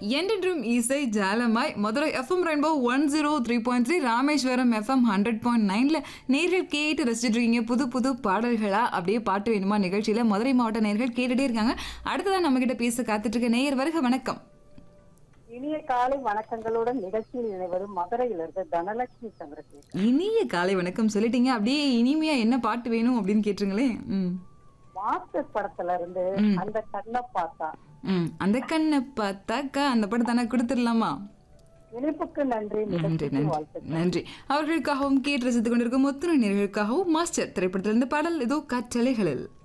என்றென்றும் இசை ஜாலமாய் Madurai FM Rainbow one zero three point three Rameswaram FM hundred point நைனில் நேர்கள் கேட்டு ரசிச்சுட்டு இருக்கீங்க புது புது பாடல்களா அப்படியே பாட்டு வேணுமா நிகழ்ச்சியில் மதுரை மாவட்ட நேர்கள் கேட்டுட்டே இருக்காங்க அடுத்ததான் நம்ம கிட்ட பேச காத்துட்டு இருக்க நேயர் வருக வணக்கம் இனிய காலை வணக்கங்களுடன் நிகழ்ச்சியில் இணைவரும் மதுரையிலிருந்து தனலட்சுமி சந்திரசேகர் இனிய காலை வணக்கம் சொல்லிட்டீங்க அப்படியே இனிமையா என்ன பாட்டு வேணும் அப்படின்னு கேட்டுருங்களேன் ம் மாஸ்டர் படத்துல இருந்து அந்த கண்ணை பார்த்தா ம் அந்த கண்ணை பார்த்தாக்கா அந்த படம் தானே கொடுத்துடலாமா இணைப்புக்கு நன்றி நன்றி நிகழ்ச்சிக்கு நன்றி வாழ்த்துக்கள் நன்றி அவர்களுக்காகவும் கேட்டு ரசித்துக் கொண்டிருக்கும் ஒத்துணை நேர்களுக்காகவும் மாஸ்டர் திரைப்படத்திலிருந்து பாடல் இதோ காற்றலைகளில்